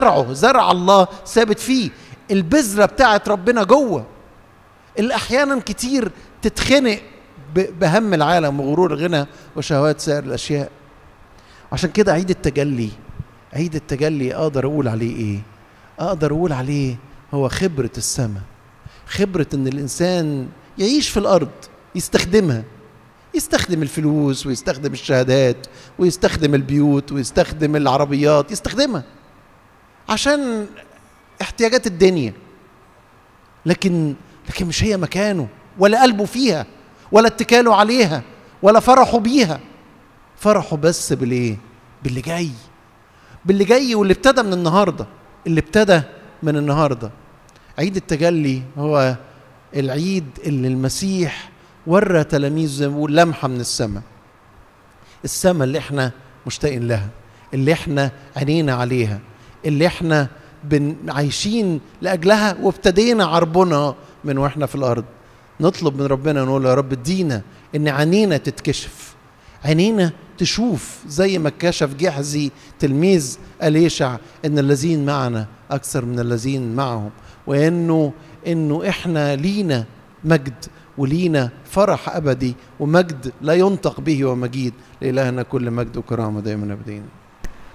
زرعه زرع الله ثابت فيه البذرة بتاعت ربنا جوه اللي أحيانا كتير تتخنق ب- بهم العالم وغرور الغنى وشهوات سائر الأشياء عشان كده عيد التجلي عيد التجلي أقدر أقول عليه إيه أقدر أقول عليه هو خبرة السماء خبرة إن الإنسان يعيش في الأرض يستخدمها يستخدم الفلوس ويستخدم الشهادات ويستخدم البيوت ويستخدم العربيات يستخدمها عشان احتياجات الدنيا لكن لكن مش هي مكانه ولا قلبه فيها ولا اتكاله عليها ولا فرحه بيها فرحه بس بالايه باللي جاي باللي جاي واللي ابتدى من النهارده اللي ابتدى من النهارده عيد التجلي هو العيد اللي المسيح ورى تلاميذه زي ما بيقول لمحه من السماء السماء اللي احنا مشتاقين لها اللي احنا عينينا عليها اللي احنا بن عايشين لاجلها وابتدينا عربنا من واحنا في الارض نطلب من ربنا نقول يا رب ادينا ان عينينا تتكشف عينينا تشوف زي ما كشف جحزي تلميذ اليشع ان الذين معنا اكثر من الذين معهم وانه انه احنا لينا مجد ولينا فرح ابدي ومجد لا ينطق به ومجيد لالهنا كل مجد وكرامه دائما ابدين